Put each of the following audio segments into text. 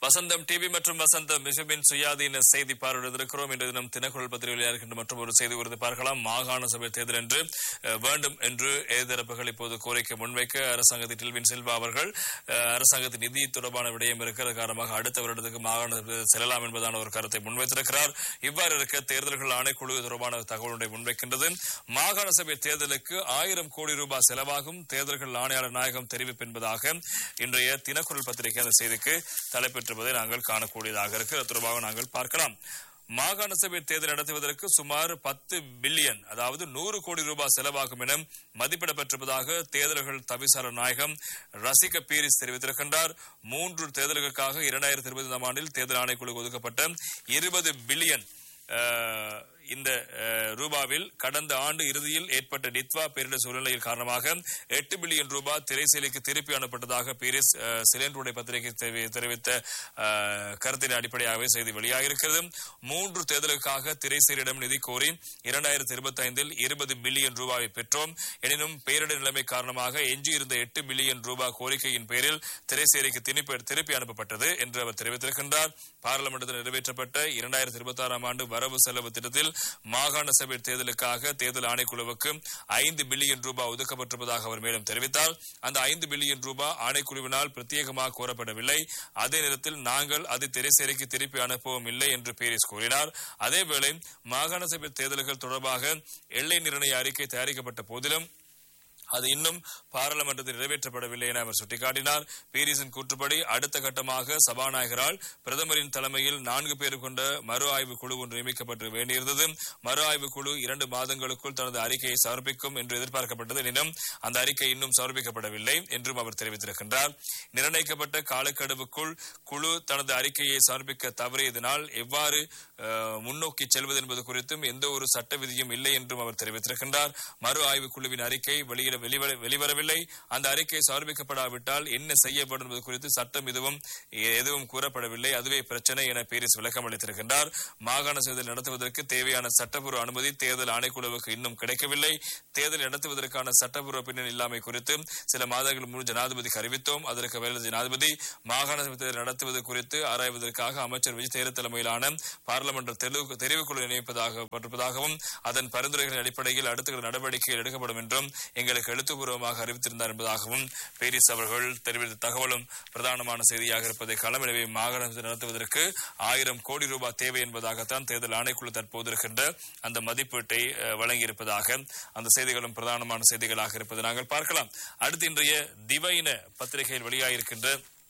வசந்தம் TV மற்றும் வசந்தம் மிஷபின் சுயாதீன செய்தி பார்வையிட்டிருக்கிறோம் இன்று தினம் தினக்குரல் பத்திரிகையில் இருக்கின்ற மற்றும் ஒரு செய்தி குறித்து பார்க்கலாம் மாகாண சபை தேர்தல் என்று அஹ், வேண்டும் என்று எதிர்த்தரப்புகள் இப்போது கோரிக்கை முன்வைக்க அரசாங்கத்தின் டில்வின் சில்வா அவர்கள் அஹ், அரசாங்கத்தின் நிதி தொடர்பான விடயம் இருக்கிற காரணமாக அடுத்த வருடத்துக்கு மாகாண சபை செல்லலாம் என்பதான ஒரு கருத்தை முன்வைத்திருக்கிறார் இவ்வாறு இருக்க தேர்தல்கள் ஆணைக்குழு தொடர்பான தகவல் ஒன்றை முன்வைக்கின்றது மாகாண சபை தேர்தலுக்கு ஆயிரம் கோடி ரூபாய் செலவாகும் தேர்தல்கள் ஆணையாளர் நாயகம் தெரிவிப்பு என்பதாக இன்றைய தினக்குரல் பத்திரிகை அந்த செய்திக்கு தலைப்பெற்றிருப்பதை நாங்கள் காணக்கூடியதாக இருக்கு அது தொடர்பாக நாங்கள் பார்க்கலாம் மாகாண சபை தேர்தல் நடத்துவதற்கு சுமார் பத்து பில்லியன் அதாவது நூறு கோடி ரூபாய் செலவாகும் என மதிப்பிடப்பட்டிருப்பதாக தேர்தல்கள் தவிசாளர் நாயகம் ரசிக பீரிஸ் தெரிவித்திருக்கின்றார் மூன்று தேர்தல்களுக்காக இரண்டாயிரத்தி இருபதாம் ஆண்டில் தேர்தல் ஆணைக்குழு ஒதுக்கப்பட்ட இருபது பில்லியன் அஹ், இந்த அஹ், ரூபாவில் கடந்த ஆண்டு இறுதியில் ஏற்பட்ட நித்வா பேரிடர் சூழ்நிலையில் காரணமாக எட்டு பில்லியன் ரூபாய் திரைசேலைக்கு திருப்பி அனுப்பப்பட்டதாக பீரிஸ் அஹ், சிலேண்டுடைய பத்திரிகை தெரிவி- தெரிவித்த அஹ், கருத்தின் அடிப்படையாகவே செய்தி வெளியாகியிருக்கிறது மூன்று தேர்தலுக்காக திரைசேரியிடம் நிதி கோரி இரண்டாயிரத்தி இருபத்தி ஐந்தில் இருபது பில்லியன் ரூபாயை பெற்றோம் எனினும் பேரிடர் நிலைமை காரணமாக எஞ்சியிருந்த எட்டு பில்லியன் ரூபாய் கோரிக்கையின் பேரில் திரைசேரிக்கு திருப்பி திருப்பி அனுப்பப்பட்டது என்று அவர் தெரிவித்திருக்கின்றார் பாராளுமன்றத்தில் நிறைவேற்றப்பட்ட இரண்டாயிரத்தி இருபத்தி ஆறாம் ஆண்டு வரவு செலவு திட்டத்தில் மாகாண சபை தேர்தலுக்காக தேர்தல் ஆணைக்குழுவுக்கு ஐந்து பில்லியன் ரூபாய் ஒதுக்கப்பட்டிருப்பதாக அவர் மேலும் தெரிவித்தார் அந்த ஐந்து பில்லியன் ரூபாய் ஆணைக்குழுவினால் பிரத்யேகமாக கோரப்படவில்லை அதே நேரத்தில் நாங்கள் அது திரைசேரிக்கு திருப்பி அனுப்பவும் இல்லை என்று பேரிஸ் கூறினார் அதேவேளை மாகாண சபை தேர்தல்கள் தொடர்பாக எல்லை நிர்ணய அறிக்கை தயாரிக்கப்பட்ட போதிலும் அது இன்னும் பாராளுமன்றத்தில் நிறைவேற்றப்படவில்லை என அவர் சுட்டிக்காட்டினார் பீரிஸின் கூற்றுப்படி அடுத்த கட்டமாக சபாநாயகரால் பிரதமரின் தலைமையில் நான்கு பேர் கொண்ட மறு ஆய்வு குழு ஒன்று நியமிக்கப்பட்டு வேண்டியிருந்தது மறு ஆய்வு குழு இரண்டு மாதங்களுக்குள் தனது அறிக்கையை சமர்ப்பிக்கும் என்று எதிர்பார்க்கப்பட்டது எனினும் அந்த அறிக்கை இன்னும் சமர்ப்பிக்கப்படவில்லை என்றும் அவர் தெரிவித்திருக்கின்றார் நிர்ணயிக்கப்பட்ட காலக்கெடுவுக்குள் குழு தனது அறிக்கையை சமர்ப்பிக்க தவறியதனால் எவ்வாறு அஹ், முன்னோக்கி செல்வது என்பது குறித்தும் எந்த ஒரு சட்ட விதியும் இல்லை என்றும் அவர் தெரிவித்திருக்கின்றார் மறு ஆய்வு குழுவின் அறிக்கை வெளியிட வெளிவர- வெளிவரவில்லை அந்த அறிக்கை சமர்ப்பிக்கப்படாவிட்டால் என்ன செய்யப்படும் என்பது குறித்து சட்டம் எதுவும் எதுவும் கூறப்படவில்லை அதுவே பிரச்சனை என பீரிஸ் விளக்கம் அளித்திருக்கின்றார் மாகாண தேர்தல் நடத்துவதற்கு தேவையான சட்டப்பூர்வ அனுமதி தேர்தல் ஆணைக்குழுவுக்கு இன்னும் கிடைக்கவில்லை தேர்தல் நடத்துவதற்கான சட்டப்பூர்வ பின்னணி இல்லாமை குறித்து சில மாதங்கள் முன் ஜனாதிபதிக்கு அறிவித்தோம் அதற்கு பதில் ஜனாதிபதி மாகாண சபை தேர்தல் நடத்துவது குறித்து ஆராய்வதற்காக அமைச்சர் விஜய் தேரர் தலைமையிலான பாராளுமன்ற தெளிவு- தெரிவுக்குழு நியமிப்பதாக பட்டிருப்பதாகவும் அதன் பரிந்துரைகளின் அடிப்படையில் அடுத்த நடவடிக்கைகள் எடுக்கப்படும் என்றும் எங்களுக்கு எழுத்துப்பூர்வமாக அறிவித்திருந்தார் என்பதாகவும் பேரிஸ் அவர்கள் தெரிவித்த தகவலும் பிரதானமான செய்தியாக இருப்பதை காலம் எனவே மாகாணத்தை நடத்துவதற்கு ஆயிரம் கோடி ரூபாய் தேவை என்பதாகத்தான் தேர்தல் ஆணைக்குழு தற்போது இருக்கின்ற அந்த மதிப்பீட்டை அஹ், வழங்கியிருப்பதாக அந்த செய்திகளும் பிரதானமான செய்திகளாக இருப்பதை நாங்கள் பார்க்கலாம் அடுத்து இன்றைய திவைன பத்திரிகையில் வெளியாகியிருக்கின்ற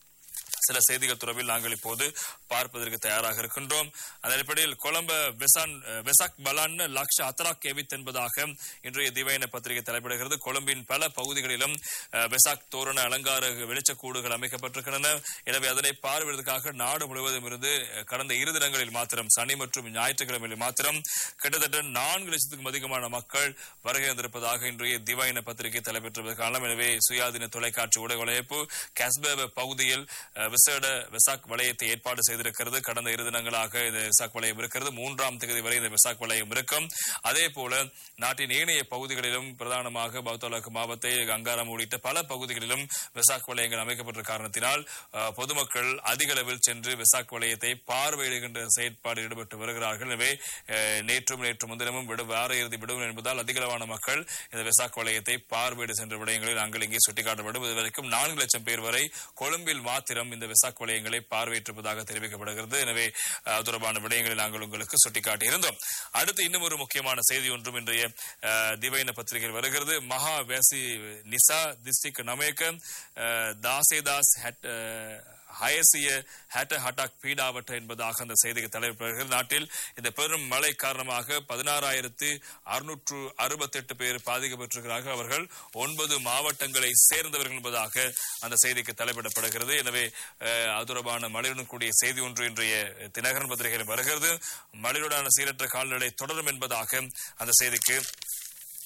சில செய்திகள் தொடர்பில் நாங்கள் இப்போது பார்ப்பதற்கு தயாராக இருக்கின்றோம் அந்த அடிப்படையில் கொலம்ப வெசான் வெசாக் பலான் லக்ஷ அத்தராக் எவித் என்பதாக இன்றைய திவைன பத்திரிகை தலைப்பிடுகிறது கொழும்பின் பல பகுதிகளிலும் அஹ், வெசாக் தோரண அலங்கார வெளிச்சக்கூடுகள் அமைக்கப்பட்டிருக்கின்றன எனவே அதனை பார்வையிடுவதற்காக நாடு முழுவதும் இருந்து அஹ், கடந்த இரு தினங்களில் மாத்திரம் சனி மற்றும் ஞாயிற்றுக்கிழமையில் மாத்திரம் கிட்டத்தட்ட நான்கு லட்சத்துக்கும் அதிகமான மக்கள் வருகை வந்திருப்பதாக இன்றைய திவைன பத்திரிகை தலைப்பெற்றுவது காரணம் எனவே சுயாதீன தொலைக்காட்சி ஊடக வலையமைப்பு கஸ்பேவ பகுதியில் அஹ், விசேட வெசாக் வளையத்தை ஏற்பாடு செய்திருக்கிறது கடந்த இரு தினங்களாக இந்த வெசாக் வளையம் இருக்கிறது மூன்றாம் தேதி வரை இந்த வெசாக் வளையம் இருக்கும் அதே போல நாட்டின் ஏனைய பகுதிகளிலும் பிரதானமாக பௌத்தலக்கு மாவத்தை கங்காரம் உள்ளிட்ட பல பகுதிகளிலும் வெசாக் வளையங்கள் அமைக்கப்பட்ட காரணத்தினால் அஹ், பொதுமக்கள் அதிக அளவில் சென்று வெசாக் வளையத்தை பார்வையிடுகின்ற செயற்பாடு ஈடுபட்டு வருகிறார்கள் எனவே அஹ், நேற்றும் நேற்று முன்தினமும் விடு வார இறுதி விடுமுறை என்பதால் அதிகளவான மக்கள் இந்த வெசாக் வளையத்தை பார்வையிட சென்ற விடயங்களில் நாங்கள் இங்கே சுட்டிக்காட்டப்படும் இதுவரைக்கும் நான்கு லட்சம் பேர் வரை கொழும்பில் மாத்திரம் இந்த வெசாக் வளையங்களை பார்வையிட்டிருப்பதாக தெரிவிக்கப்படுகிறது எனவே அஹ், அது தொடர்பான விடயங்களை நாங்கள் உங்களுக்கு சுட்டிக்காட்டியிருந்தோம் அடுத்து இன்னும் ஒரு முக்கியமான செய்தி ஒன்றும் இன்றைய அஹ், திவைன பத்திரிகையில் வருகிறது மகா வேசி நிசா திஸ்டிக் நமேக்க அஹ், தாசேதாஸ் ஹட் அஹ், ஹயசிய ஹேட்ட ஹட்டாக் பீடாவட்ட என்பதாக அந்த செய்திக்கு தலைவர்கள் நாட்டில் இந்த பெரும் மழை காரணமாக பதினாறாயிரத்து அறுநூற்று அறுபத்தெட்டு பேர் பாதிக்கப்பட்டிருக்கிறார்கள் அவர்கள் ஒன்பது மாவட்டங்களை சேர்ந்தவர்கள் என்பதாக அந்த செய்திக்கு தலைப்பிடப்படுகிறது எனவே அஹ், அது தொடர்பான மழையுடன் கூடிய செய்தி ஒன்று இன்றைய தினகரன் பத்திரிகையில் வருகிறது மழையுடான சீரற்ற கால்நடை தொடரும் என்பதாக அந்த செய்திக்கு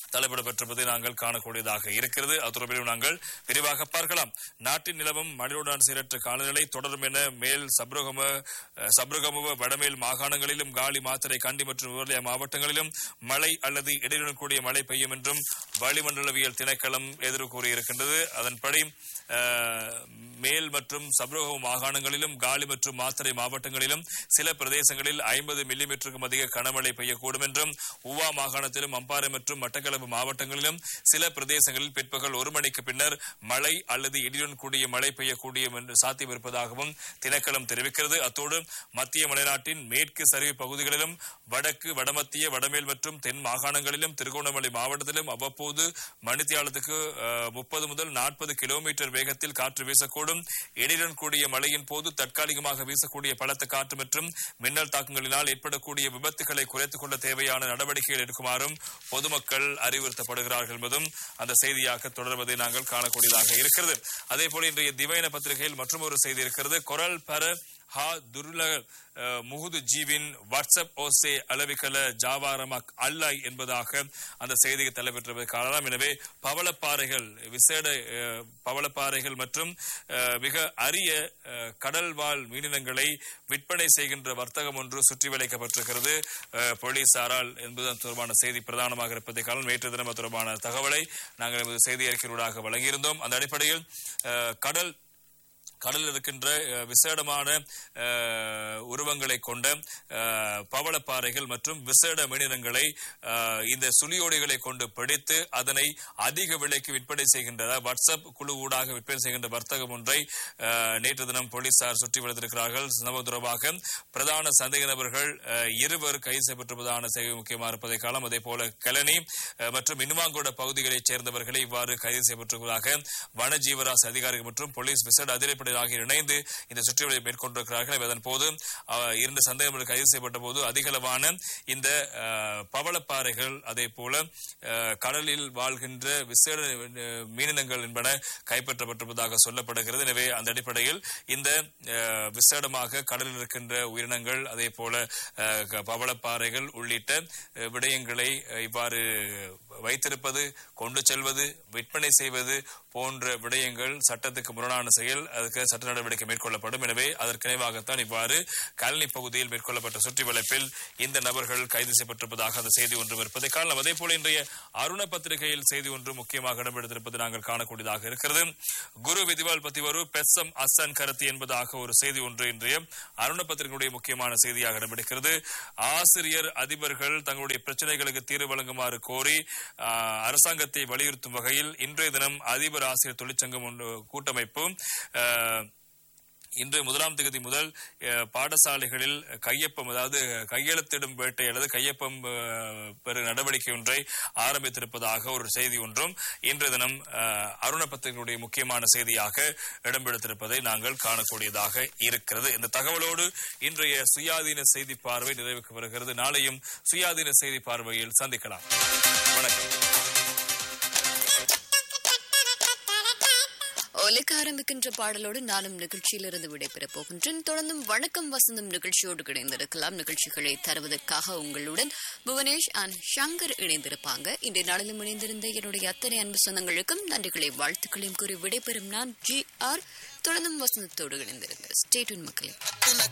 தலைப்பிடப்பட்டிருப்பதை நாங்கள் காணக்கூடியதாக இருக்கிறது அது தொடர்பிலும் நாங்கள் விரிவாக பார்க்கலாம் நாட்டின் நிலவும் மழையுடன் சீரற்ற காலநிலை தொடரும் என மேல் சப்ரகம அஹ், சப்ரகமுவ வடமேல் மாகாணங்களிலும் காலி மாத்தறை கண்டி மற்றும் விவசாய மாவட்டங்களிலும் மழை அல்லது இடையுடன் கூடிய மழை பெய்யும் என்றும் வளிமண்டலவியல் திணைக்களம் எதிர்வு கூறியிருக்கின்றது அதன்படி அஹ், மேல் மற்றும் சப்ரகம மாகாணங்களிலும் காலி மற்றும் மாத்தறை மாவட்டங்களிலும் சில பிரதேசங்களில் ஐம்பது மில்லிமீட்டருக்கும் அதிக கனமழை பெய்யக்கூடும் என்றும் உவா மாகாணத்திலும் அம்பாறை மற்றும் மட்டக்களப்பு மாவட்டங்களிலும் சில பிரதேசங்களில் பிற்பகல் ஒரு மணிக்கு பின்னர் மழை அல்லது இடியுடன் கூடிய மழை பெய்யக்கூடிய என்று சாத்தியம் இருப்பதாகவும் திணைக்களம் தெரிவிக்கிறது அத்தோடு மத்திய மலைநாட்டின் மேற்கு சரிவு பகுதிகளிலும் வடக்கு வடமத்திய வடமேல் மற்றும் தென் மாகாணங்களிலும் திருகோணமலை மாவட்டத்திலும் அவ்வப்போது மணித்தியாலத்துக்கு முப்பது முதல் நாற்பது கிலோமீட்டர் வேகத்தில் காற்று வீசக்கூடும் இடியுடன் கூடிய மழையின் போது தற்காலிகமாக வீசக்கூடிய பலத்த காற்று மற்றும் மின்னல் தாக்கங்களினால் ஏற்படக்கூடிய விபத்துகளை குறைத்துக் கொள்ள தேவையான நடவடிக்கைகள் எடுக்குமாறும் பொதுமக்கள் அறிவுறுத்தப்படுகிறார்கள் என்பதும் அந்த செய்தியாக தொடர்வதை நாங்கள் காணக்கூடியதாக இருக்கிறது அதே போல இன்றைய திவைன பத்திரிகையில் மற்றும் ஒரு செய்தி இருக்கிறது கொரல் பர ஹா துர்ல அஹ், முகுது ஜீவின் வாட்ஸ்அப் ஓசே அளவிக்கல ஜாவாரமக் அல்லாய் என்பதாக அந்த செய்திக்கு தலைப்பெற்றதை காணலாம் எனவே பவளப்பாறைகள் விசேட அஹ், பவளப்பாறைகள் மற்றும் அஹ், மிக அரிய அஹ், கடல் வாழ் மீனினங்களை விற்பனை செய்கின்ற வர்த்தகம் ஒன்று சுற்றி வளைக்கப்பட்டிருக்கிறது அஹ், போலீசாரால் என்பது தொடர்பான செய்தி பிரதானமாக இருப்பதை காலம் நேற்று தினம் அது தொடர்பான தகவலை நாங்கள் எமது செய்தி அறிக்கையூடாக வழங்கியிருந்தோம் அந்த அடிப்படையில் அஹ், கடல் கடலில் இருக்கின்ற அஹ், விசேடமான அஹ், உருவங்களை கொண்ட அஹ், பவளப்பாறைகள் மற்றும் விசேட மீனினங்களை அஹ், இந்த சுழியோடிகளை கொண்டு பிடித்து அதனை அதிக விலைக்கு விற்பனை செய்கின்ற வாட்ஸ்அப் குழு ஊடாக விற்பனை செய்கின்ற வர்த்தகம் ஒன்றை அஹ், நேற்று தினம் போலீசார் சுற்றி வளைத்திருக்கிறார்கள் சம்பவம் தொடர்பாக பிரதான சந்தேக நபர்கள் அஹ், இருவர் கைது செய்யப்பட்டிருப்பதான செய்தி முக்கியமாக இருப்பதை காலம் அதே போல கலனி அஹ், மற்றும் இனுவாங்கோட பகுதிகளைச் சேர்ந்தவர்களை இவ்வாறு கைது செய்யப்பட்டிருப்பதாக வன ஜீவராசி அதிகாரிகள் மற்றும் போலீஸ் விசேட அதிரப்படை ஆகியோர் இணைந்து இந்த சுற்றுவலை மேற்கொண்டிருக்கிறார்கள் அதன் போது அஹ், இரண்டு சந்தேகங்கள் கைது செய்யப்பட்ட போது அதிகளவான இந்த அஹ், பவளப்பாறைகள் அதே போல அஹ், கடலில் வாழ்கின்ற விசேட அஹ், மீனினங்கள் என்பன கைப்பற்றப்பட்டிருப்பதாக சொல்லப்படுகிறது எனவே அந்த அடிப்படையில் இந்த அஹ், விசேடமாக கடலில் இருக்கின்ற உயிரினங்கள் அதே போல அஹ், க- பவளப்பாறைகள் உள்ளிட்ட அஹ், விடயங்களை அஹ், இவ்வாறு வைத்திருப்பது கொண்டு செல்வது விற்பனை செய்வது போன்ற விடயங்கள் சட்டத்துக்கு முரணான செயல் அதுக்கு சட்ட நடவடிக்கை மேற்கொள்ளப்படும் எனவே அதற்கு இணைவாகத்தான் இவ்வாறு கலனி பகுதியில் மேற்கொள்ளப்பட்ட சுற்றி வளைப்பில் இந்த நபர்கள் கைது செய்யப்பட்டிருப்பதாக அந்த செய்தி ஒன்று இருப்பதை காணலாம் அதே போல இன்றைய அருண பத்திரிகையில் செய்தி ஒன்று முக்கியமாக இடம்பெடுத்திருப்பது நாங்கள் காணக்கூடியதாக இருக்கிறது குரு விதிவால் பத்திவரு பெசம் அசன் கருத்து என்பதாக ஒரு செய்தி ஒன்று இன்றைய அருண பத்திரிகையுடைய முக்கியமான செய்தியாக இடம்பெடுக்கிறது ஆசிரியர் அதிபர்கள் தங்களுடைய பிரச்சனைகளுக்கு தீர்வு வழங்குமாறு கோரி ஆ, அரசாங்கத்தை வலியுறுத்தும் வகையில் இன்றைய தினம் அதிபர் ஆசிரியர் தொழிற்சங்கம் ஒன்று கூட்டமைப்பு ஆ, இன்று முதலாம் தேதி முதல் அஹ், பாடசாலைகளில் கையொப்பம் அதாவது கையெழுத்திடும் வேட்டை அல்லது கையொப்பம் அஹ், பெறு நடவடிக்கை ஒன்றை ஆரம்பித்திருப்பதாக ஒரு செய்தி ஒன்றும் இன்று தினம் அஹ், அருண பத்திரிகையுடைய முக்கியமான செய்தியாக இடம்பெடுத்திருப்பதை நாங்கள் காணக்கூடியதாக இருக்கிறது இந்த தகவலோடு இன்றைய சுயாதீன செய்தி பார்வை நிறைவுக்கு வருகிறது நாளையும் சுயாதீன செய்தி பார்வையில் சந்திக்கலாம் வணக்கம் ஒலிக்க ஆரம்பிக்கின்ற பாடலோடு நானும் நிகழ்ச்சியிலிருந்து விடைபெறப் போகின்றேன் தொடர்ந்தும் வணக்கம் வசந்தம் நிகழ்ச்சியோடு இணைந்திருக்கலாம் நிகழ்ச்சிகளை தருவதற்காக உங்களுடன் புவனேஷ் அண்ட் சங்கர் இணைந்திருப்பாங்க இன்றைய நாளிலும் இணைந்திருந்த என்னுடைய அத்தனை அன்பு சொந்தங்களுக்கும் நன்றிகளை வாழ்த்துக்களையும் கூறி விடைபெறும் நான் ஜி ஆர் தொடர்ந்தும் வசந்தத்தோடு இணைந்திருங்க ஸ்டேட்யூன் மக்களே